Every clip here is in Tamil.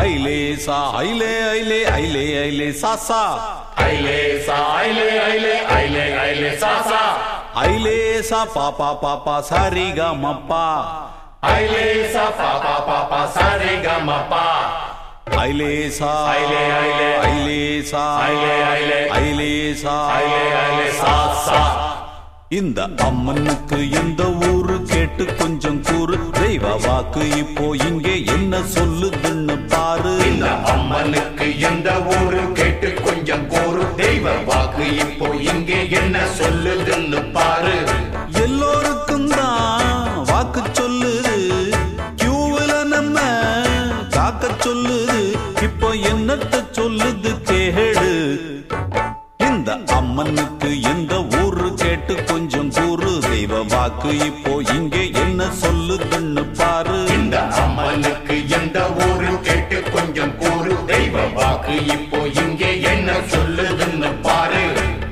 ஐலேசா ஐலே ஐலே ஐலே ஐலே சாசா ஐலே சா ஐலே ஐலே ஐலே ஐலே சா சா ஐலேசா பாப்பா பாப்பா சரிகா மப்பா ஐலே சா பா பா பா பா சரி க ம பா ஐலேசா ஐலே ஐலே ஐலேசா ஐலே ஐலே ஐலேசா ஐலே ஐலே சா சா இந்த அம்மனுக்கு எந்த ஊரு கேட்டு கொஞ்சம் கூறு தெய்வ வாக்கு இப்போ இங்கே என்ன சொல்லுதுன்னு பாரு இந்த அம்மனுக்கு எந்த ஊரு கேட்டு கொஞ்சம் கூறு தெய்வ வாக்கு இப்போ இங்கே என்ன சொல்லுதுன்னு பாரு எல்லோருக்கும் தான் வாக்கு சொல்லுது கியூவில் நம்ம காக்க சொல்லுது இப்போ என்னத்த சொல்லுது கேடு இந்த அம்மனுக்கு எந்த ஊரு கேட்டு கொஞ்சம் கூறு தெய்வ வாக்கு இப்போ இங்கே என்ன சொல்லுதுன்னு பாரு இந்த அம்மனுக்கு எந்த ஊரு கேட்டு கொஞ்சம் கூறு தெய்வ வாக்கு இப்போ இங்கே என்ன சொல்லுதுன்னு பாரு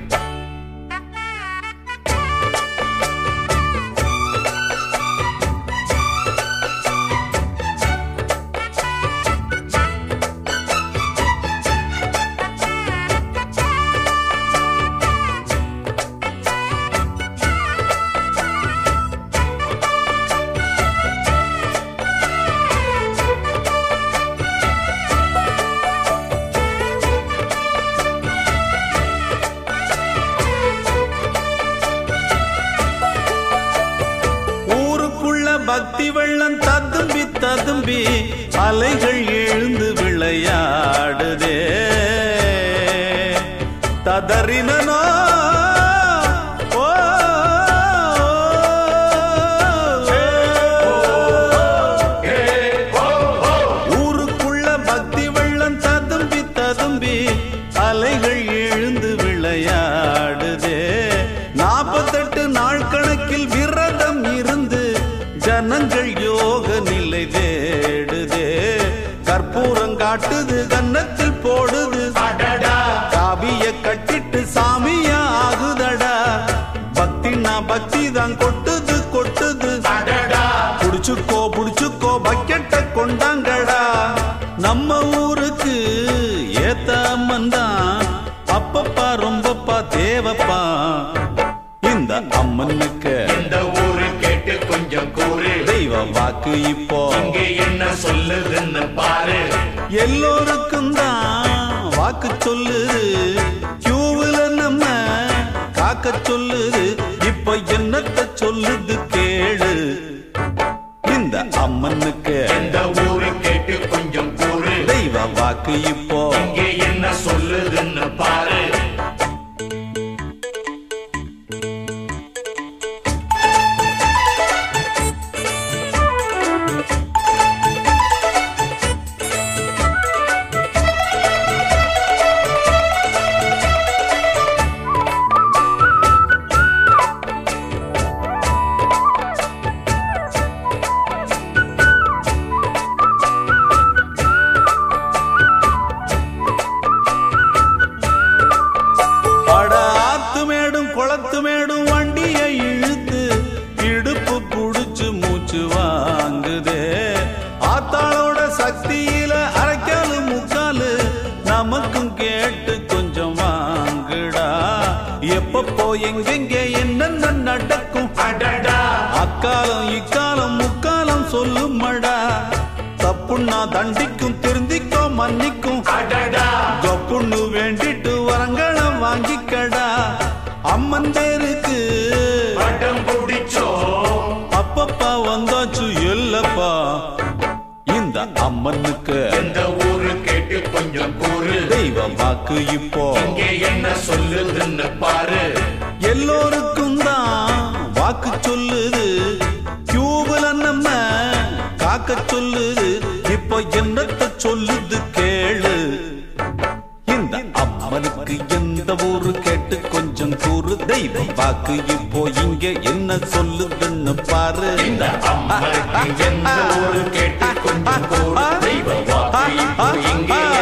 ஊருக்குள்ள பக்தி வெள்ளம் ததும்பி ததும்பி அலைகள் எழுந்து விளையாடுதே ததறினோ ஓ, ஊருக்குள்ள பக்தி வெள்ளம் ததும்பி ததும்பி அலைகள் எழுந்து விளையாடுதே நாற்பத்தெட்டு நாள் கணக்கில் விரதம் இருந்து ஜனங்கள் யோக நிலை தேடுதே கற்பூரம் காட்டுது கன்னத்தில் போடுது அடடா காவிய கட்டிட்டு சாமியா ஆகுதடா பக்தினா பக்தி தான் கொட்டுது கொட்டுது அடடா புடிச்சுக்கோ புடிச்சுக்கோ பக்கெட்ட கொண்டாங்கடா நம்ம ஊருக்கு ஏத்த அம்மன் தான் அப்பப்பா ரொம்பப்பா தேவப்பா இந்த அம்மனுக்கு இந்த ஊரு கேட்டு கொஞ்சம் கூறு தெய்வ வாக்கு இப்போ இங்கே என்ன சொல்லுதுன்னு பாரு எல்லோருக்கும் தான் வாக்கு சொல்லுது கியூவில் நம்ம காக்க சொல்லுது இப்ப என்னத்த சொல்லுது கேளு இந்த அம்மனுக்கு இந்த ஊரு கேட்டு கொஞ்சம் கூறு தெய்வ வாக்கு இப்போ இங்கே என்ன சொல்லுதுன்னு பாரு அட ஆத்து மேடும் குளத்து மேடும் வண்டியை இழுத்து இடுப்பு புடிச்சு மூச்சு வாங்குதே ஆத்தாளோட சக்தியில அரைக்காலு முக்காலு நமக்கும் கேட்டு கொஞ்சம் வாங்குடா எப்பப்போ எங்கெங்க என்னென்ன நடக்கும் அடடா அக்காலம் இக்காலம் முக்காலம் சொல்லுமடா தப்புன்னா தண்டிக்கும் திருந்திக்கோ மன்னிக்கும் அடடா பொண்ணு வேண்டிட்டு வரங்களம் வாங்கிக்கடா அம்மன் பேருக்கு பட்டம் பிடிச்சோ அப்பப்பா வந்தாச்சு இல்லப்பா இந்த அம்மனுக்கு இந்த ஊரு கேட்டு கொஞ்சம் கூறு தெய்வ வாக்கு இப்போ இங்கே என்ன சொல்லுதுன்னு பாரு எல்லோருக்கும் தான் வாக்கு சொல்லுது கியூபுல நம்ம காக்க சொல்லுது இப்போ என்னத்த சொல்லுது கேளு இந்த அம்மனுக்கு எந்த ஊரு கேட்டு கொஞ்சம் கூறு தெய்வ வாக்கு இப்போ இங்க என்ன சொல்லுதுன்னு பாரு இந்த அம்மனுக்கு எந்த ஊரு கேட்டு கொஞ்சம் கூறு தெய்வ வாக்கு இப்போ இங்கே